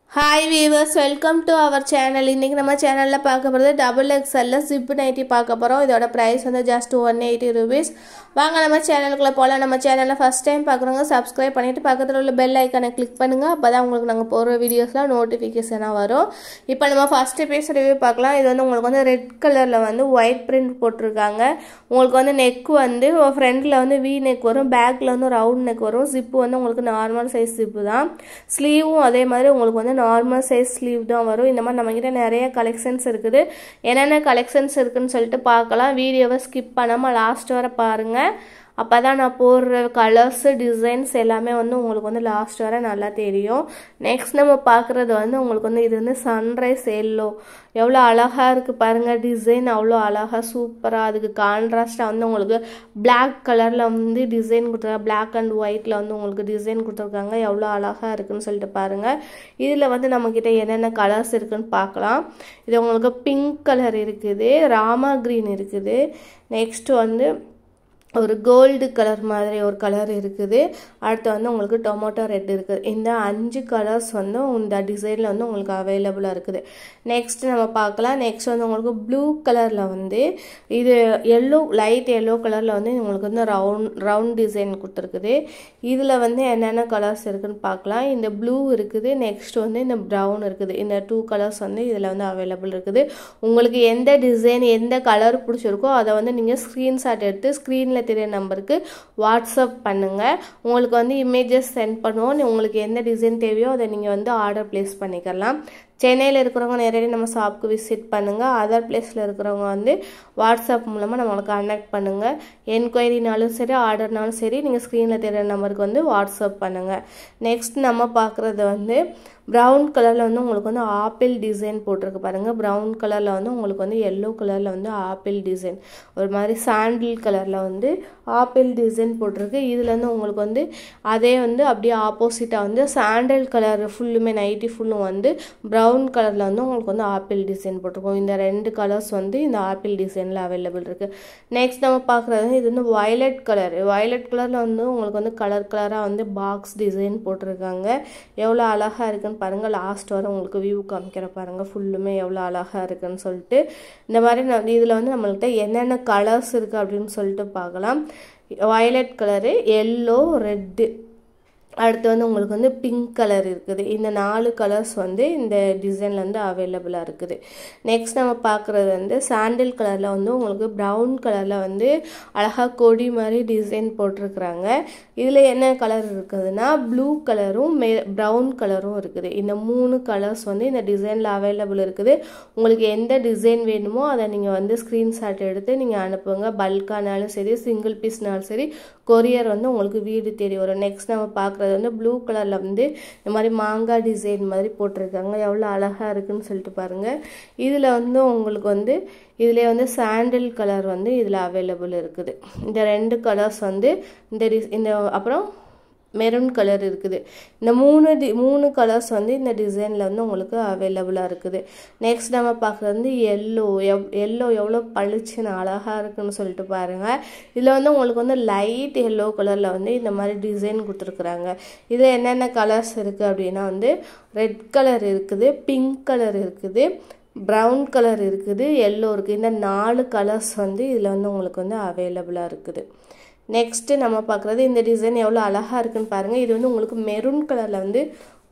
hi viewers welcome to our channel இன்றைக்கி நம்ம சேனலில் பார்க்க போகிறது டபுள் எக்ஸ்எல்ல ஜிப் நைட்டி பார்க்க போகிறோம் இதோட ப்ரைஸ் வந்து ஜஸ்ட் ஒன் எயிட்டி ருபீஸ் வாங்க நம்ம சேனலுக்குள்ளே போகலாம் நம்ம சேனலில் ஃபஸ்ட் டைம் பார்க்குறவங்க சப்ஸ்கிரைப் பண்ணிவிட்டு பக்கத்தில் உள்ள பெல் ஐக்கனை கிளிக் பண்ணுங்கள் அப்போ தான் உங்களுக்கு நாங்கள் போகிற வீடியோஸ்லாம் நோட்டிஃபிகேஷனாக வரும் இப்போ நம்ம ஃபஸ்ட்டு பேஸ் ரிவ்யூ பார்க்கலாம் இது வந்து உங்களுக்கு வந்து ரெட் கலரில் வந்து ஒயிட் பிரிண்ட் போட்டிருக்காங்க உங்களுக்கு வந்து நெக் வந்து ஃப்ரண்ட்டில் வந்து வி நெக் வரும் பேக்கில் வந்து ரவுண்ட் நெக் வரும் ஜிப்பு வந்து உங்களுக்கு நார்மல் சைஸ் ஜிப்பு தான் ஸ்லீவும் அதே மாதிரி உங்களுக்கு வந்து நார்மல் சைஸ் ஸ்லீவ் தான் வரும் இந்த மாதிரி நம்மக்கிட்ட நிறைய கலெக்ஷன்ஸ் இருக்குது என்னென்ன கலெக்ஷன்ஸ் இருக்குதுன்னு சொல்லிட்டு பார்க்கலாம் வீடியோவை ஸ்கிப் பண்ணாமல் லாஸ்ட் வரை பாருங்கள் அப்போ தான் நான் போடுற கலர்ஸு டிசைன்ஸ் எல்லாமே வந்து உங்களுக்கு வந்து லாஸ்ட் வரை நல்லா தெரியும் நெக்ஸ்ட் நம்ம பார்க்குறது வந்து உங்களுக்கு வந்து இது வந்து சன்ரைஸ் எல்லோ எவ்வளோ அழகாக இருக்குது பாருங்கள் டிசைன் அவ்வளோ அழகாக சூப்பராக அதுக்கு கான்ட்ராஸ்ட்டாக வந்து உங்களுக்கு பிளாக் கலரில் வந்து டிசைன் கொடுத்துருக்காங்க பிளாக் அண்ட் ஒயிட்டில் வந்து உங்களுக்கு டிசைன் கொடுத்துருக்காங்க எவ்வளோ அழகாக இருக்குன்னு சொல்லிட்டு பாருங்கள் இதில் வந்து நம்மக்கிட்ட என்னென்ன கலர்ஸ் இருக்குன்னு பார்க்கலாம் இது உங்களுக்கு பிங்க் கலர் இருக்குது ராமா க்ரீன் இருக்குது நெக்ஸ்ட் வந்து ஒரு கோல்டு கலர் மாதிரி ஒரு கலர் இருக்குது அடுத்து வந்து உங்களுக்கு டொமேட்டோ ரெட் இருக்குது இந்த அஞ்சு கலர்ஸ் வந்து இந்த டிசைனில் வந்து உங்களுக்கு அவைலபிளாக இருக்குது நெக்ஸ்ட் நம்ம பார்க்கலாம் நெக்ஸ்ட் வந்து உங்களுக்கு ப்ளூ கலரில் வந்து இது எல்லோ லைட் எல்லோ கலரில் வந்து உங்களுக்கு வந்து ரவுண்ட் ரவுண்ட் டிசைன் கொடுத்துருக்குது இதில் வந்து என்னென்ன கலர்ஸ் இருக்குதுன்னு பார்க்கலாம் இந்த ப்ளூ இருக்குது நெக்ஸ்ட் வந்து இந்த ப்ரௌன் இருக்குது இந்த டூ கலர்ஸ் வந்து இதில் வந்து அவைலபிள் இருக்குது உங்களுக்கு எந்த டிசைன் எந்த கலர் பிடிச்சிருக்கோ அதை வந்து நீங்கள் ஸ்க்ரீன்ஷாட் எடுத்து ஸ்க்ரீனில் தெரிய நம்பருக்கு வாட்ஸ்அப் பண்ணுங்கள் உங்களுக்கு வந்து இமேஜஸ் சென்ட் பண்ணுவோம் உங்களுக்கு எந்த டிசைன் தேவையோ அதை நீங்கள் வந்து ஆர்டர் ப்ளேஸ் பண்ணிக்கலாம் சென்னையில் இருக்கிறவங்க நேரடி நம்ம ஷாப்புக்கு விசிட் பண்ணுங்கள் அதர் பிளேஸில் இருக்கிறவங்க வந்து வாட்ஸ்அப் மூலமாக நம்மளை கான்டாக்ட் பண்ணுங்கள் என்கொயரினாலும் சரி ஆர்டர்னாலும் சரி நீங்கள் ஸ்க்ரீனில் தெரிகிற நம்பருக்கு வந்து வாட்ஸ்அப் பண்ணுங்கள் நெக்ஸ்ட் நம்ம பார்க்குறது வந்து ப்ரௌன் கலரில் வந்து உங்களுக்கு வந்து ஆப்பிள் டிசைன் போட்டிருக்கு பாருங்கள் ப்ரௌன் கலரில் வந்து உங்களுக்கு வந்து எல்லோ கலரில் வந்து ஆப்பிள் டிசைன் ஒரு மாதிரி சாண்டில் கலரில் வந்து ஆப்பிள் டிசைன் போட்டிருக்கு இதில் வந்து உங்களுக்கு வந்து அதே வந்து அப்படியே ஆப்போசிட்டாக வந்து சாண்டல் கலர் ஃபுல்லுமே நைட்டி ஃபுல்லும் வந்து ப்ரௌன் கலரில் வந்து உங்களுக்கு வந்து ஆப்பிள் டிசைன் போட்டிருக்கோம் இந்த ரெண்டு கலர்ஸ் வந்து இந்த ஆப்பிள் டிசைனில் அவைலபிள் இருக்குது நெக்ஸ்ட் நம்ம பார்க்குறது இது வந்து வயலட் கலர் வயலட் கலரில் வந்து உங்களுக்கு வந்து கலர் கலராக வந்து பாக்ஸ் டிசைன் போட்டிருக்காங்க எவ்வளோ அழகாக இருக்குன்னு பாருங்கள் லாஸ்ட் வரை உங்களுக்கு வியூ காமிக்கிற பாருங்கள் ஃபுல்லுமே எவ்வளோ அழகாக இருக்குன்னு சொல்லிட்டு இந்த மாதிரி இதில் வந்து நம்மள்கிட்ட என்னென்ன கலர்ஸ் இருக்குது அப்படின்னு சொல்லிட்டு பார்க்கலாம் வயலட் கலரு எல்லோ ரெட்டு அடுத்து வந்து உங்களுக்கு வந்து பிங்க் கலர் இருக்குது இந்த நாலு கலர்ஸ் வந்து இந்த டிசைனில் வந்து அவைலபிளாக இருக்குது நெக்ஸ்ட் நம்ம பார்க்குறது வந்து சாண்டில் கலரில் வந்து உங்களுக்கு ப்ரௌன் கலரில் வந்து அழகாக கொடி மாதிரி டிசைன் போட்டிருக்குறாங்க இதில் என்ன கலர் இருக்குதுன்னா ப்ளூ கலரும் மே ப்ரௌன் கலரும் இருக்குது இந்த மூணு கலர்ஸ் வந்து இந்த டிசைனில் அவைலபிள் இருக்குது உங்களுக்கு எந்த டிசைன் வேணுமோ அதை நீங்கள் வந்து ஸ்க்ரீன்ஷாட் எடுத்து நீங்கள் அனுப்புங்க பல்கானாலும் சரி சிங்கிள் பீஸ்னாலும் சரி கொரியர் வந்து உங்களுக்கு வீடு தேடி வரும் நெக்ஸ்ட் நம்ம பார்க்குறது வந்து ப்ளூ கலரில் வந்து இந்த மாதிரி மாங்காய் டிசைன் மாதிரி போட்டிருக்காங்க எவ்வளோ அழகாக இருக்குன்னு சொல்லிட்டு பாருங்கள் இதில் வந்து உங்களுக்கு வந்து இதில் வந்து சாண்டில் கலர் வந்து இதில் அவைலபிள் இருக்குது இந்த ரெண்டு கலர்ஸ் வந்து இந்த இந்த அப்புறம் மெரூன் கலர் இருக்குது இந்த மூணு டி மூணு கலர்ஸ் வந்து இந்த டிசைனில் வந்து உங்களுக்கு அவைலபிளாக இருக்குது நெக்ஸ்ட் நம்ம பார்க்குறது வந்து எல்லோ எவ் எல்லோ எவ்வளோ பளிச்சுன்னு அழகாக இருக்குன்னு சொல்லிட்டு பாருங்கள் இதில் வந்து உங்களுக்கு வந்து லைட் எல்லோ கலரில் வந்து இந்த மாதிரி டிசைன் கொடுத்துருக்குறாங்க இதில் என்னென்ன கலர்ஸ் இருக்குது அப்படின்னா வந்து ரெட் கலர் இருக்குது பிங்க் கலர் இருக்குது ப்ரௌன் கலர் இருக்குது எல்லோ இருக்குது இந்த நாலு கலர்ஸ் வந்து இதில் வந்து உங்களுக்கு வந்து அவைலபிளாக இருக்குது நெக்ஸ்ட்டு நம்ம பார்க்குறது இந்த டிசைன் எவ்வளோ அழகாக இருக்குன்னு பாருங்கள் இது வந்து உங்களுக்கு மெரூன் கலரில் வந்து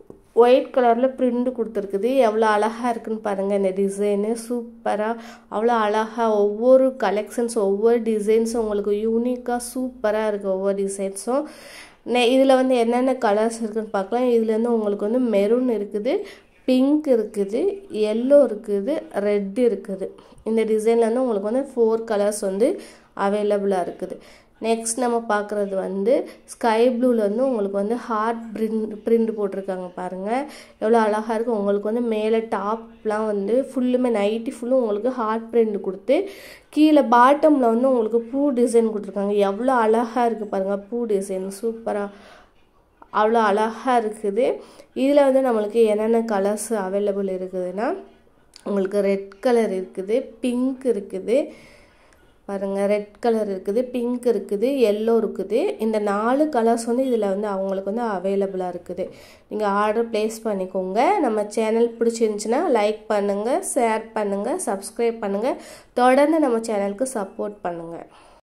ஒயிட் கலரில் பிரிண்ட் கொடுத்துருக்குது எவ்வளோ அழகாக இருக்குன்னு பாருங்கள் இந்த டிசைனு சூப்பராக அவ்வளோ அழகாக ஒவ்வொரு கலெக்ஷன்ஸ் ஒவ்வொரு டிசைன்ஸும் உங்களுக்கு யூனிக்காக சூப்பராக இருக்குது ஒவ்வொரு டிசைன்ஸும் நெ இதில் வந்து என்னென்ன கலர்ஸ் இருக்குன்னு பார்க்கலாம் இதில் வந்து உங்களுக்கு வந்து மெரூன் இருக்குது பிங்க் இருக்குது எல்லோ இருக்குது ரெட் இருக்குது இந்த டிசைனில் வந்து உங்களுக்கு வந்து ஃபோர் கலர்ஸ் வந்து அவைலபிளாக இருக்குது நெக்ஸ்ட் நம்ம பார்க்குறது வந்து ஸ்கை ப்ளூவில் வந்து உங்களுக்கு வந்து ஹார்ட் பிரிண்ட் பிரிண்ட் போட்டிருக்காங்க பாருங்கள் எவ்வளோ அழகாக இருக்குது உங்களுக்கு வந்து மேலே டாப்லாம் வந்து ஃபுல்லுமே நைட்டி ஃபுல்லும் உங்களுக்கு ஹார்ட் பிரிண்ட் கொடுத்து கீழே பாட்டமில் வந்து உங்களுக்கு பூ டிசைன் கொடுத்துருக்காங்க எவ்வளோ அழகாக இருக்குது பாருங்கள் பூ டிசைன் சூப்பராக அவ்வளோ அழகாக இருக்குது இதில் வந்து நம்மளுக்கு என்னென்ன கலர்ஸ் அவைலபிள் இருக்குதுன்னா உங்களுக்கு ரெட் கலர் இருக்குது பிங்க் இருக்குது பாருங்கள் ரெட் கலர் இருக்குது பிங்க் இருக்குது எல்லோ இருக்குது இந்த நாலு கலர்ஸ் வந்து இதில் வந்து அவங்களுக்கு வந்து அவைலபிளாக இருக்குது நீங்கள் ஆர்டர் ப்ளேஸ் பண்ணிக்கோங்க நம்ம சேனல் பிடிச்சிருந்துச்சின்னா லைக் பண்ணுங்கள் ஷேர் பண்ணுங்கள் சப்ஸ்கிரைப் பண்ணுங்கள் தொடர்ந்து நம்ம சேனலுக்கு சப்போர்ட் பண்ணுங்கள்